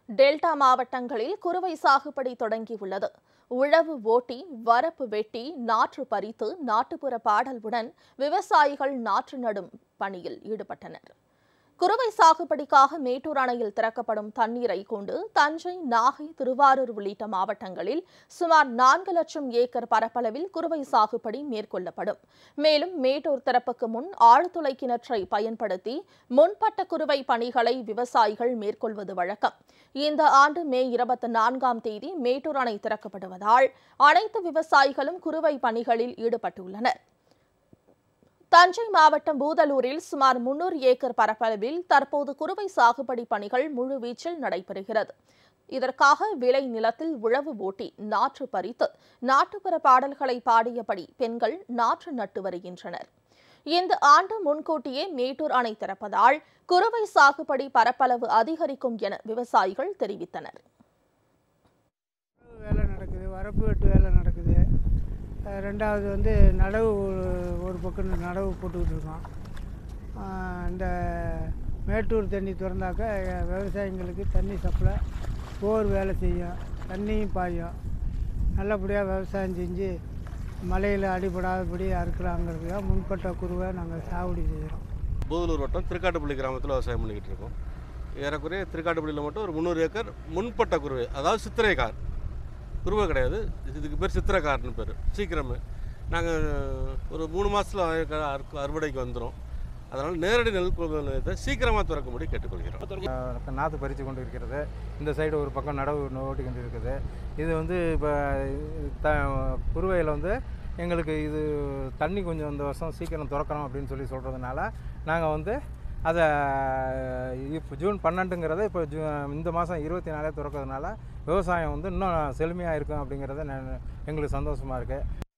delta மாவட்டங்களில் குறுவை சாகுபடி தொடங்கியுள்ளது உழவு ஓட்டி வரப்பு வெட்டி நாற்று பறித்து நாட்டுப்புற பாடல்களுடன் விவசாயிகள் நாற்று நடும் பணியில் ஈடுபட்டனர் குறுவை சாகுபடிக்காக மேட்டூர் அணையில் திறக்கப்படும் தண்ணீரை கொண்டு தஞ்சை நாகை திருவாரூர் உள்ளிட்ட மாவட்டங்களில் சுமார் நான்கு லட்சம் ஏக்கர் பரப்பளவில் குறுவை சாகுபடி மேற்கொள்ளப்படும் மேலும் மேட்டூர் திறப்புக்கு முன் ஆழ்துளை கிணற்றை பயன்படுத்தி முன்பட்ட குறுவை பணிகளை விவசாயிகள் மேற்கொள்வது வழக்கம் இந்த ஆண்டு மே இருபத்தி நான்காம் தேதி மேட்டூர் அணை திறக்கப்படுவதால் அனைத்து விவசாயிகளும் குறுவை பணிகளில் ஈடுபட்டுள்ளனர் தஞ்சை மாவட்டம் பூதலூரில் சுமார் முன்னூறு ஏக்கர் பரப்பளவில் தற்போது குறுவை சாகுபடி பணிகள் முழுவீச்சில் நடைபெறுகிறது இதற்காக விளை நிலத்தில் உழவு ஓட்டி நாற்று பறித்து நாட்டுப்புற பாடல்களை பாடியபடி பெண்கள் நாற்று நட்டு வருகின்றனர் இந்த ஆண்டு முன்கூட்டியே மேட்டூர் அணை திறப்பதால் குறுவை சாகுபடி பரப்பளவு அதிகரிக்கும் என விவசாயிகள் தெரிவித்தனர் வேலை நடக்குது வரப்பு வெட்டு வேலை நடக்குது அஹ் ரெண்டாவது வந்து நடவு ஒரு- ஒரு பக்கம் நடவு போட்டுக்கிட்டு இருக்கோம் அஹ் இந்த மேட்டூர் தண்ணி திறந்தாக்க அஹ் விவசாயிங்களுக்கு தண்ணி சப்ளை போர் வேலை செய்யும் தண்ணியும் பாயும் நல்லபடியாக விவசாயம் செஞ்சு மழையில் அடிபடாதபடி அறுக்கலாங்கிறதுக்காக முன்பட்ட குருவை நாங்கள் சாகுபடி செய்கிறோம் பூதலூர் வட்டம் திருக்காட்டுப்பள்ளி கிராமத்தில் விவசாயம் பண்ணிக்கிட்டு இருக்கோம் ஏறக்குறைய திருக்காட்டுப்பள்ளியில் மட்டும் ஒரு முந்நூறு ஏக்கர் முன்பட்ட குருவை அதாவது சித்திரை கார் குருவை கிடையாது இதுக்கு பேர் சித்திரை கார்னு பேர் சீக்கிரமே நாங்கள் ஒரு மூணு மாதத்தில் அறுவடைக்கு வந்துடும் அதனால் நேரடி நெல் கொள்முதல் நிலையத்தை சீக்கிரமாக திறக்கும்படி கேட்டுக்கொள்கிறோம் நாற்று பறித்து கொண்டு இருக்கிறது இந்த சைடு ஒரு பக்கம் நடவு ஓட்டி கொண்டு இருக்குது இது வந்து இப்போ த குறுவையில் வந்து எங்களுக்கு இது தண்ணி கொஞ்சம் இந்த வருஷம் சீக்கிரம் திறக்கணும் அப்படின்னு சொல்லி சொல்கிறதுனால நாங்கள் வந்து அதை இப்போ ஜூன் பன்னெண்டுங்கிறத இப்போ ஜூ இந்த மாதம் இருபத்தி நாலே திறக்கிறதுனால விவசாயம் வந்து இன்னும் செழுமையாக இருக்கும் அப்படிங்கிறத நான் எங்களுக்கு சந்தோஷமாக இருக்குது